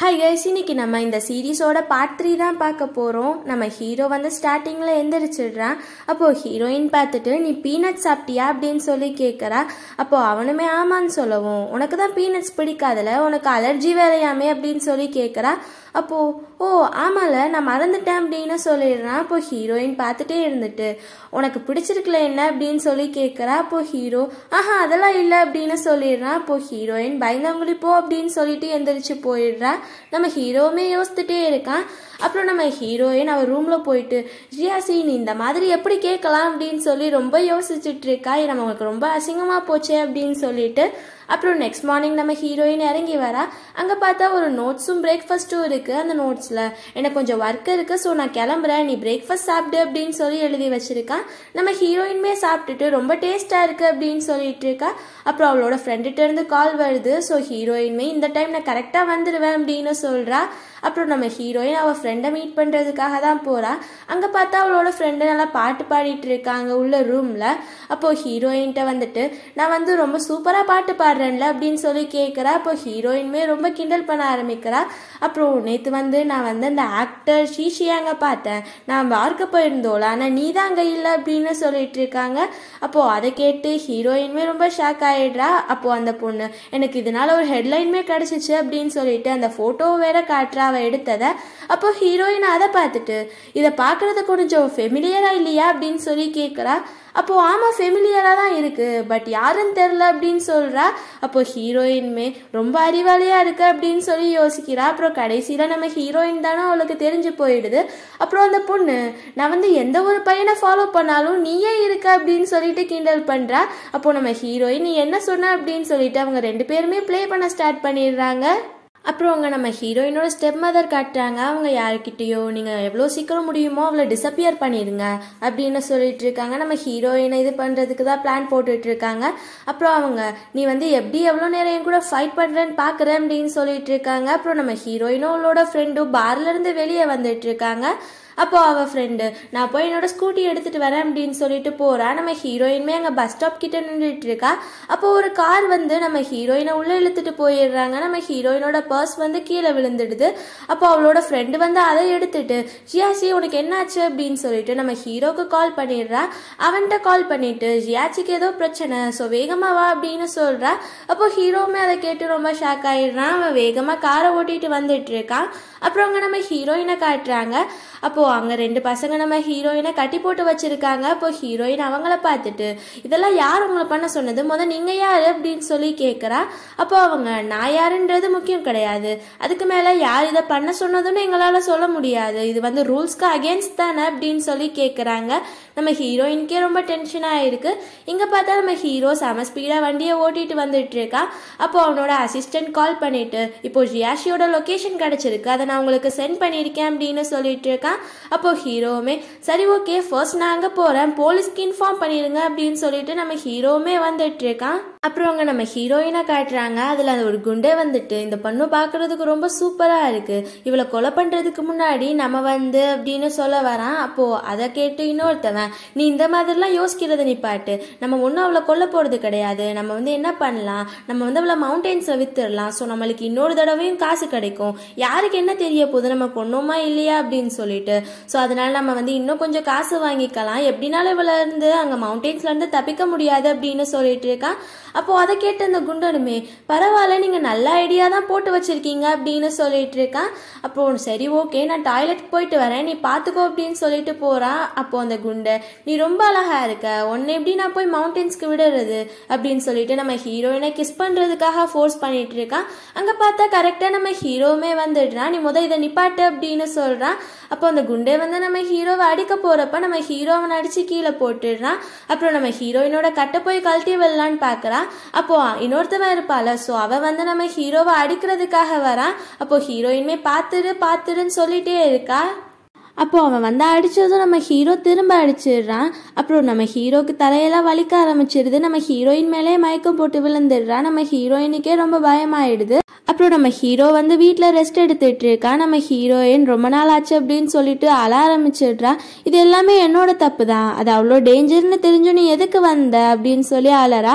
hi guys இன்னைக்கு நம்ம இந்த சீரீஸோட பார்ட் த்ரீ தான் பார்க்க போகிறோம் நம்ம ஹீரோ வந்து ஸ்டார்டிங்கில் எந்திரிச்சிடுறான் அப்போது ஹீரோயின் பார்த்துட்டு நீ பீனட் சாப்பிட்டியா அப்படின்னு சொல்லி கேட்குறா அப்போது அவனுமே ஆமான்னு சொல்லவும் உனக்கு தான் பீனட்ஸ் பிடிக்காதுல உனக்கு அலர்ஜி வேலையாமே அப்படின்னு சொல்லி கேட்குறா அப்போது ஓ ஆமால நான் மறந்துட்டேன் அப்படின்னு சொல்லிடுறான் அப்போ ஹீரோயின் பார்த்துட்டே இருந்துட்டு உனக்கு பிடிச்சிருக்கல என்ன அப்படின்னு சொல்லி கேட்குறா அப்போ ஹீரோ ஆஹா அதெல்லாம் இல்லை அப்படின்னு சொல்லிடுறான் அப்போ ஹீரோயின் பயந்தவங்களி போ அப்படின்னு சொல்லிட்டு எந்திரிச்சு போயிடுறா நம்ம ஹீரோவுமே யோசிச்சுட்டே இருக்கான் அப்புறம் நம்ம ஹீரோயின் அவர் ரூமில் போயிட்டு ஜியாசி நீ இந்த மாதிரி எப்படி கேட்கலாம் அப்படின்னு சொல்லி ரொம்ப யோசிச்சுட்டு இருக்கா இது நமக்கு ரொம்ப அசிங்கமாக போச்சே அப்படின்னு சொல்லிட்டு அப்புறம் நெக்ஸ்ட் மார்னிங் நம்ம ஹீரோயின் இறங்கி வரா அங்கே பார்த்தா ஒரு நோட்ஸும் பிரேக்ஃபாஸ்ட்டும் இருக்குது அந்த நோட்ஸில் எனக்கு கொஞ்சம் ஒர்க் இருக்குது ஸோ நான் கிளம்புறேன் நீ பிரேக்ஃபாஸ்ட் சாப்பிடு அப்படின்னு சொல்லி எழுதி வச்சிருக்கான் நம்ம ஹீரோயின்மே சாப்பிட்டுட்டு ரொம்ப டேஸ்ட்டாக இருக்குது அப்படின்னு சொல்லிட்டு இருக்கா அப்புறம் அவளோட ஃப்ரெண்டுகிட்ட இருந்து கால் வருது ஸோ ஹீரோயின்மே இந்த டைம் நான் கரெக்டாக வந்துடுவேன் அப்படின்னு சொல்கிறா அப்புறம் நம்ம ஹீரோயின் அவள் ஃப்ரெண்டை மீட் பண்ணுறதுக்காக தான் போகிறா அங்கே பார்த்தா அவளோட ஃப்ரெண்டு நல்லா பாட்டு பாடிட்டு இருக்காங்க உள்ள ரூமில் அப்போது ஹீரோயின்கிட்ட வந்துட்டு நான் வந்து ரொம்ப சூப்பராக பாட்டு பாடுறேன்ல அப்படின்னு சொல்லி கேட்குறா அப்போ ஹீரோயின்மே ரொம்ப கிண்டல் பண்ண ஆரம்பிக்கிறா அப்புறம் நேற்று வந்து நான் வந்து அந்த ஆக்டர் ஷீஷியாங்க பார்த்தேன் நான் பார்க்க போயிருந்தோல ஆனால் நீ தான் அங்கே இல்லை அப்படின்னு சொல்லிட்டு இருக்காங்க அப்போது அதை கேட்டு ஹீரோயின்மே ரொம்ப ஷாக் ஆகிடுறா அப்போது அந்த பொண்ணு எனக்கு இதனால ஒரு ஹெட்லைனுமே கிடச்சிச்சு அப்படின்னு சொல்லிட்டு அந்த ஃபோட்டோவை வேற காட்டுறா அவள் எடுத்ததை அப்போ ஹீரோயின் அதை பார்த்துட்டு இதை பார்க்குறது கொஞ்சம் ஃபெமிலியராக இல்லையா அப்படின்னு சொல்லி கேட்குறா அப்போ ஆமாம் ஃபெமிலியராக தான் இருக்குது பட் யாருன்னு தெரில அப்படின்னு சொல்கிறா அப்போ ஹீரோயின்மே ரொம்ப அறிவாளியாக இருக்கு அப்படின்னு சொல்லி யோசிக்கிறா அப்புறம் கடைசியில் நம்ம ஹீரோயின் தானே அவளுக்கு தெரிஞ்சு போயிடுது அப்புறம் அந்த பொண்ணு நான் வந்து எந்த ஒரு பையனை ஃபாலோ பண்ணாலும் நீயே இருக்க அப்படின்னு சொல்லிட்டு கிண்டல் பண்ணுறா அப்போ நம்ம ஹீரோயின் நீ என்ன சொன்ன அப்படின்னு சொல்லிட்டு அவங்க ரெண்டு பேருமே ப்ளே பண்ண ஸ்டார்ட் பண்ணிடுறாங்க அப்புறம் அவங்க நம்ம ஹீரோயினோட ஸ்டெப் மதர் காட்டுறாங்க அவங்க யாருக்கிட்டேயோ நீங்கள் எவ்வளோ சீக்கிரம் முடியுமோ அவளை டிசப்பியர் பண்ணிடுங்க அப்படின்னு சொல்லிட்டு இருக்காங்க நம்ம ஹீரோயினை இது பண்ணுறதுக்கு தான் பிளான் போட்டுட்டு இருக்காங்க அப்புறம் அவங்க நீ வந்து எப்படி எவ்வளோ நேரம் என் கூட ஃபைட் பண்ணுறேன்னு பார்க்குறேன் அப்படின்னு சொல்லிட்டு இருக்காங்க அப்புறம் நம்ம ஹீரோயினும் அவளோட ஃப்ரெண்டும் பார்லேருந்து வெளியே வந்துட்டு இருக்காங்க அப்போ அவள் ஃப்ரெண்டு நான் போய் என்னோட ஸ்கூட்டி எடுத்துட்டு வரேன் அப்படின்னு சொல்லிட்டு போறா நம்ம ஹீரோயின்மே அங்கே பஸ் ஸ்டாப் கிட்ட நின்றுட்டு இருக்கா அப்போ ஒரு கார் வந்து நம்ம ஹீரோயினை உள்ள இழுத்துட்டு போயிடுறாங்க நம்ம ஹீரோயினோட பர்ஸ் வந்து கீழே விழுந்துடுது அப்போ அவளோட ஃப்ரெண்டு வந்து அதை எடுத்துட்டு ஜியாச்சி உனக்கு என்னாச்சு அப்படின்னு சொல்லிட்டு நம்ம ஹீரோக்கு கால் பண்ணிடுறா அவன்கிட்ட கால் பண்ணிட்டு ஜியாச்சிக்கு ஏதோ பிரச்சனை ஸோ வேகமா வா அப்படின்னு சொல்றா அப்போ ஹீரோவுமே அதை கேட்டு ரொம்ப ஷாக் ஆயிடுறான் அவன் வேகமா காரை ஓட்டிட்டு வந்துட்டு இருக்கான் அப்புறம் அங்கே நம்ம ஹீரோயினை காட்டுறாங்க அப்போ அங்கே ரெண்டு பசங்க நம்ம ஹீரோயினை கட்டி போட்டு வச்சிருக்காங்க அப்போ ஹீரோயின் அவங்கள பார்த்துட்டு இதெல்லாம் யார் உங்களை பண்ண சொன்னது முத நீங்கள் யார் அப்படின்னு சொல்லி கேட்குறா அப்போ அவங்க நான் யாருன்றது முக்கியம் கிடையாது அதுக்கு மேலே யார் இதை பண்ண சொன்னதுன்னு எங்களால் சொல்ல முடியாது இது வந்து ரூல்ஸ்க்கு அகேன்ஸ்ட் தானே அப்படின்னு சொல்லி கேட்குறாங்க நம்ம ஹீரோயினுக்கே ரொம்ப டென்ஷனாக இருக்கு இங்கே பார்த்தா நம்ம ஹீரோ செம ஸ்பீடாக வண்டியை ஓட்டிட்டு வந்துட்டு இருக்கா அப்போ அவனோட அசிஸ்டன்ட் கால் பண்ணிட்டு இப்போ ஜியாஷியோட லொக்கேஷன் கிடச்சிருக்கு அதை நான் உங்களுக்கு சென்ட் பண்ணியிருக்கேன் அப்படின்னு சொல்லிட்டு இருக்கான் அப்போ ஹீரோவுமே சரி ஓகே ஃபர்ஸ்ட் நான் அங்கே போகிறேன் போலீஸ்க்கு இன்ஃபார்ம் பண்ணிடுங்க அப்படின்னு சொல்லிட்டு நம்ம ஹீரோவுமே வந்துட்டு இருக்கான் அப்புறம் அங்கே நம்ம ஹீரோயினை காட்டுறாங்க அதில் அந்த ஒரு குண்டே வந்துட்டு இந்த பொண்ணு பார்க்குறதுக்கு ரொம்ப சூப்பராக இருக்குது இவளை கொலை பண்ணுறதுக்கு முன்னாடி நம்ம வந்து அப்படின்னு சொல்ல வரான் அப்போது அதை கேட்டு இன்னொருத்தவன் நீ இந்த மாதிரிலாம் யோசிக்கிறத நீ பாட்டு நம்ம ஒன்றும் அவளை கொல்ல போகிறது கிடையாது நம்ம வந்து என்ன பண்ணலாம் நம்ம வந்து அவளை மவுண்டெயின்ஸில் வித்துடலாம் ஸோ நம்மளுக்கு இன்னொரு தடவையும் காசு கிடைக்கும் யாருக்கு என்ன தெரிய போகுது நம்ம கொன்னோமா இல்லையா அப்படின்னு சொல்லிட்டு ஸோ அதனால நம்ம வந்து இன்னும் கொஞ்சம் காசு வாங்கிக்கலாம் எப்படினாலும் இவள இருந்து அங்கே மவுண்டெயின்ஸ்ல இருந்து தப்பிக்க முடியாது அப்படின்னு சொல்லிட்டு இருக்கான் அப்போ அதை கேட்டு அந்த குண்டனுமே பரவாயில்ல நீங்க நல்ல ஐடியா தான் போட்டு வச்சிருக்கீங்க அப்படின்னு சொல்லிட்டு இருக்கான் அப்போ சரி ஓகே நான் டாய்லெட் போயிட்டு வரேன் நீ பாத்துக்கோ அப்படின்னு சொல்லிட்டு போறான் அப்போ அந்த குண்டை நீ ரொம்ப அழகா இருக்க உன்னை எப்படி நான் போய் மவுண்டெயின்ஸ்க்கு விடுறது அப்படின்னு சொல்லிட்டு நம்ம ஹீரோயினை கிஸ் பண்றதுக்காக ஃபோர்ஸ் பண்ணிட்டு இருக்கான் அங்க பார்த்தா கரெக்டா நம்ம ஹீரோவுமே வந்துடுறான் நீ முத இதை நிப்பாட்டு அப்படின்னு சொல்றான் அப்போ அந்த குண்டே வந்து நம்ம ஹீரோவை அடிக்க போறப்ப நம்ம ஹீரோ அவனை அடிச்சு கீழே போட்டுடுறான் அப்புறம் நம்ம ஹீரோயினோட கட்டை போய் கழட்டி விடலான்னு பாக்குறான் அப்போ இன்னொருத்தவன் இருப்பாள ஸோ அவ வந்து நம்ம ஹீரோவை அடிக்கிறதுக்காக வரான் அப்போ ஹீரோயின்மே பார்த்துரு பார்த்துருன்னு சொல்லிட்டே இருக்கா அப்போ அவன் வந்து அடிச்சதும் நம்ம ஹீரோ திரும்ப அடிச்சிடுறான் அப்புறம் நம்ம ஹீரோக்கு தலையெல்லாம் வலிக்க ஆரம்பிச்சிருது நம்ம ஹீரோயின் மேலே மயக்கம் போட்டு விழுந்துடுறான் நம்ம ஹீரோயினுக்கே ரொம்ப பயமாயிடுது அப்புறம் நம்ம ஹீரோ வந்து வீட்டில் ரெஸ்ட் எடுத்துட்டு இருக்கா நம்ம ஹீரோயின் ரொம்ப நாள் ஆச்சு அப்படின்னு சொல்லிட்டு அழ ஆரம்பிச்சிடுறா இது எல்லாமே என்னோட தப்பு தான் அது அவ்வளோ டேஞ்சர்னு தெரிஞ்சும் நீ எதுக்கு வந்த அப்படின்னு சொல்லி அழறா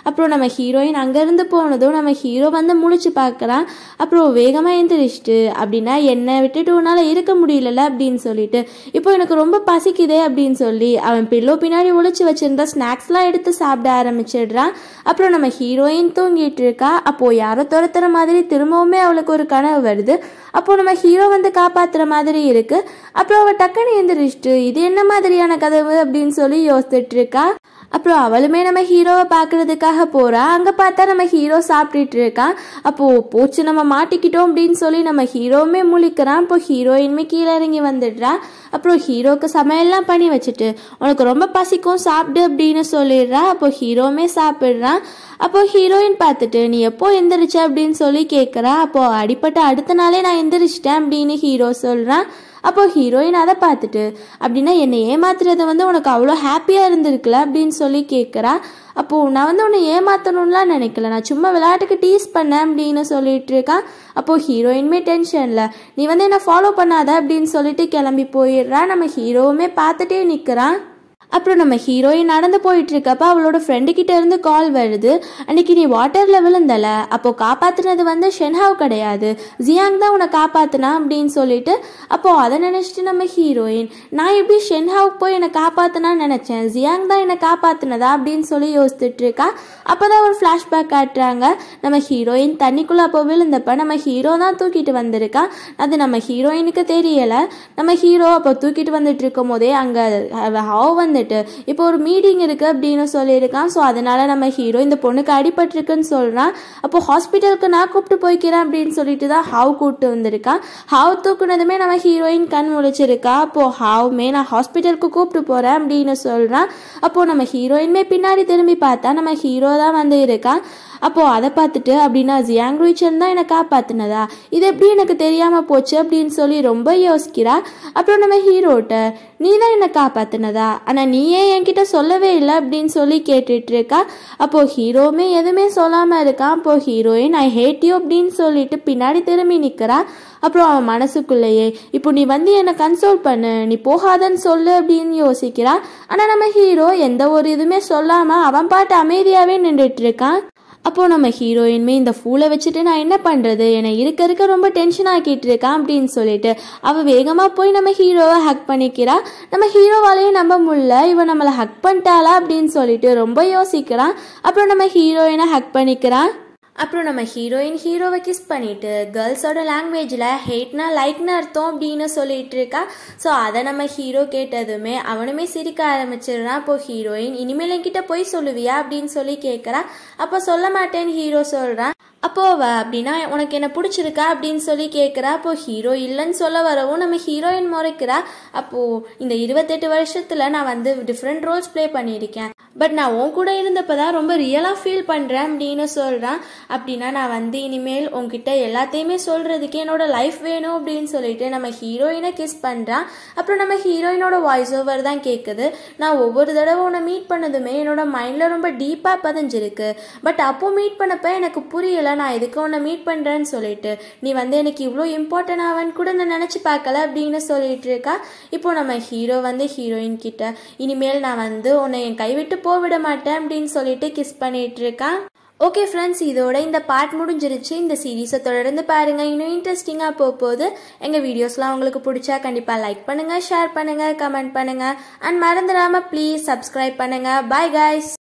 அப்புறம் நம்ம ஹீரோயின் அங்கேருந்து போனதும் நம்ம ஹீரோ வந்து முழிச்சு பார்க்குறான் அப்புறம் வேகமாக எந்திரிச்சிட்டு அப்படின்னா என்னை விட்டுட்டு உன்னால் இருக்க முடியலல்ல அப்படின்னு சொல்லிட்டு இப்போ எனக்கு ரொம்ப பசிக்குதே அப்படின்னு சொல்லி அவன் பில்லோ பின்னாடி ஒளிச்சு வச்சிருந்த ஸ்நாக்ஸ்லாம் எடுத்து சாப்பிட ஆரம்பிச்சிடுறான் அப்புறம் நம்ம ஹீரோயின் தூங்கிட்டு இருக்கா அப்போ யாரோ துரத்துற மாதிரி திரும்பவுமே அவளுக்கு ஒரு கனவு வருது அப்போ நம்ம ஹீரோ வந்து காப்பாத்துற மாதிரி இருக்கு அப்புறம் அவள் டக்குன்னு எந்திரிச்சிட்டு இது என்ன மாதிரியான கதவு அப்படின்னு சொல்லி யோசிச்சுட்டு இருக்கா அப்புறம் அவளுமே நம்ம ஹீரோவை பார்க்கறதுக்காக போறா அங்க பார்த்தா நம்ம ஹீரோ சாப்பிட்டுட்டு இருக்கான் அப்போ போச்சு நம்ம மாட்டிக்கிட்டோம் அப்படின்னு சொல்லி நம்ம ஹீரோவுமே முழிக்கிறான் இப்போ ஹீரோயின்மே கீழே இறங்கி வந்துடுறா அப்புறம் ஹீரோக்கு சமையல்லாம் பண்ணி வச்சுட்டு உனக்கு ரொம்ப பசிக்கும் சாப்பிடு அப்படின்னு சொல்லிடுறா அப்போ ஹீரோவுமே சாப்பிட்றான் அப்போ ஹீரோயின் பார்த்துட்டு நீ எப்போ எந்திரிச்ச அப்படின்னு சொல்லி கேட்குறா அப்போ அடிப்பட்ட அடுத்த நாளே நான் எந்திரிச்சிட்டேன் அப்படின்னு ஹீரோ சொல்கிறான் அப்போ ஹீரோயின் அதை பார்த்துட்டு அப்படின்னா என்னை ஏமாத்துறது வந்து உனக்கு அவ்வளோ ஹாப்பியாக இருந்திருக்குல்ல அப்படின்னு சொல்லி கேட்குறா அப்போது நான் வந்து உன்னை ஏமாற்றணும்லாம் நினைக்கல நான் சும்மா விளையாட்டுக்கு டீஸ் பண்ணேன் அப்படின்னு சொல்லிட்டு இருக்கான் அப்போது ஹீரோயின்மே டென்ஷனில் நீ வந்து என்னை ஃபாலோ பண்ணாத அப்படின்னு சொல்லிட்டு கிளம்பி போயிடுறா நம்ம ஹீரோவுமே பார்த்துட்டே நிற்கிறான் அப்புறம் நம்ம ஹீரோயின் நடந்து போயிட்டு இருக்கப்ப அவளோட ஃப்ரெண்டு கிட்ட இருந்து கால் வருது அன்னைக்கு நீ வாட்டர்ல விழுந்தல அப்போ காப்பாத்துனது வந்து ஷென்ஹாவ் கிடையாது ஜியாங் தான் உன்னை காப்பாத்துனா அப்படின்னு சொல்லிட்டு அப்போ அதை நினைச்சிட்டு நம்ம ஹீரோயின் நான் எப்படி ஷென்ஹாவ் போய் என்னை காப்பாத்துனான்னு நினைச்சேன் ஜியாங் தான் என்னை காப்பாத்துனதா அப்படின்னு சொல்லி யோசிச்சுட்டு இருக்கா அப்போதான் ஒரு ஃப்ளாஷ்பேக் காட்டுறாங்க நம்ம ஹீரோயின் தண்ணிக்குள்ள அப்போ விழுந்தப்ப நம்ம ஹீரோ தான் தூக்கிட்டு வந்திருக்கா அது நம்ம ஹீரோயினுக்கு தெரியல நம்ம ஹீரோ அப்போ தூக்கிட்டு வந்துட்டு இருக்கும் போதே அங்க ஹாவ் வந்து வந்துட்டு இப்போ ஒரு மீட்டிங் இருக்கு அப்படின்னு சொல்லியிருக்கான் ஸோ அதனால நம்ம ஹீரோ இந்த பொண்ணுக்கு அடிபட்டிருக்குன்னு சொல்றான் அப்போ ஹாஸ்பிட்டலுக்கு நான் கூப்பிட்டு போய்க்கிறேன் அப்படின்னு சொல்லிட்டு தான் ஹாவ் கூப்பிட்டு வந்திருக்கான் ஹாவ் தூக்குனதுமே நம்ம ஹீரோயின் கண் முழிச்சிருக்கா அப்போ ஹாவுமே நான் ஹாஸ்பிட்டலுக்கு கூப்பிட்டு போறேன் அப்படின்னு சொல்றான் அப்போ நம்ம ஹீரோயின்மே பின்னாடி திரும்பி பார்த்தா நம்ம ஹீரோ தான் வந்து இருக்கான் அப்போ அதை பார்த்துட்டு அப்படின்னா ஜியாங் ரூச்சன் தான் என்னை காப்பாத்தினதா இது எப்படி எனக்கு தெரியாம போச்சு அப்படின்னு சொல்லி ரொம்ப யோசிக்கிறா அப்புறம் நம்ம ஹீரோட்ட நீ தான் என்னை காப்பாத்தினதா ஆனா நீ ஏன் என்கிட்ட சொல்லவே இல்லை அப்படின்னு சொல்லி கேட்டுட்டு இருக்கா அப்போ ஹீரோவுமே எதுவுமே சொல்லாம இருக்கான் அப்போ ஹீரோயின் ஐ ஹேட் யூ அப்படின்னு சொல்லிட்டு பின்னாடி திரும்பி நிக்கிறா அப்புறம் அவன் மனசுக்குள்ளேயே இப்போ நீ வந்து என்னை கன்சோல் பண்ணு நீ போகாதன்னு சொல்லு அப்படின்னு யோசிக்கிறா ஆனா நம்ம ஹீரோ எந்த ஒரு இதுவுமே சொல்லாம அவன் பாட்டு அமைதியாவே நின்றுட்டு இருக்கான் அப்போ நம்ம ஹீரோயின்மே இந்த ஃபூலை வச்சுட்டு நான் என்ன பண்ணுறது என்னை இருக்க இருக்க ரொம்ப டென்ஷன் ஆக்கிட்டு இருக்கான் அப்படின்னு சொல்லிட்டு அவள் வேகமாக போய் நம்ம ஹீரோவை ஹக் பண்ணிக்கிறா நம்ம ஹீரோவாலேயே நம்ப முடியல இவன் நம்மளை ஹக் பண்ணிட்டாளா அப்படின்னு சொல்லிட்டு ரொம்ப யோசிக்கிறான் அப்புறம் நம்ம ஹீரோயினை ஹக் பண்ணிக்கிறான் அப்புறம் நம்ம ஹீரோயின் ஹீரோவை கிஸ் பண்ணிட்டு கேர்ள்ஸோட லாங்குவேஜில் ஹேட்னா லைக்னு அர்த்தம் அப்படின்னு சொல்லிட்டு இருக்கா ஸோ அதை நம்ம ஹீரோ கேட்டதுமே அவனுமே சிரிக்க ஆரம்பிச்சிடுறான் அப்போ ஹீரோயின் இனிமேல் என்கிட்ட போய் சொல்லுவியா அப்படின்னு சொல்லி கேட்குறா அப்போ சொல்ல மாட்டேன்னு ஹீரோ சொல்கிறான் அப்போ அவ அப்படின்னா உனக்கு என்ன பிடிச்சிருக்கா அப்படின்னு சொல்லி கேட்குறா அப்போ ஹீரோ இல்லைன்னு சொல்ல வரவும் நம்ம ஹீரோயின் முறைக்கிறா அப்போ இந்த இருபத்தெட்டு வருஷத்துல நான் வந்து டிஃப்ரெண்ட் ரோல்ஸ் ப்ளே பண்ணியிருக்கேன் பட் நான் உன் கூட இருந்தப்போ தான் ரொம்ப ரியலாக ஃபீல் பண்ணுறேன் அப்படின்னு சொல்கிறான் அப்படின்னா நான் வந்து இனிமேல் உன்கிட்ட எல்லாத்தையுமே சொல்கிறதுக்கு என்னோட லைஃப் வேணும் அப்படின்னு சொல்லிட்டு நம்ம ஹீரோயினை கிஸ் பண்ணுறான் அப்புறம் நம்ம ஹீரோயினோட வாய்ஸ் ஓவர் தான் கேட்குது நான் ஒவ்வொரு தடவை உன்னை மீட் பண்ணதுமே என்னோட மைண்டில் ரொம்ப டீப்பாக பதிஞ்சிருக்கு பட் அப்போ மீட் பண்ணப்ப எனக்கு புரியல நான் எதுக்கு உன்னை மீட் பண்ணுறேன்னு சொல்லிட்டு நீ வந்து எனக்கு இவ்வளோ இம்பார்ட்டன்ட் ஆவன்னு கூட நான் நினச்சி பார்க்கல அப்படின்னு சொல்லிட்டு இருக்கா இப்போ நம்ம ஹீரோ வந்து ஹீரோயின் கிட்ட இனிமேல் நான் வந்து உன்னை என் கைவிட்டு போவிட மாட்டேன் அப்படின்னு சொல்லிட்டு கிஸ் பண்ணிட்டு இருக்கான் ஓகே ஃப்ரெண்ட்ஸ் இதோட இந்த பார்ட் முடிஞ்சிருச்சு இந்த சீரீஸை தொடர்ந்து பாருங்கள் இன்னும் இன்ட்ரெஸ்டிங்காக போக போகுது எங்கள் வீடியோஸ்லாம் உங்களுக்கு பிடிச்சா கண்டிப்பாக லைக் பண்ணுங்கள் ஷேர் பண்ணுங்கள் கமெண்ட் பண்ணுங்கள் அண்ட் மறந்துடாமல் ப்ளீஸ் சப்ஸ்கிரைப் பண்ணுங்கள் பாய் guys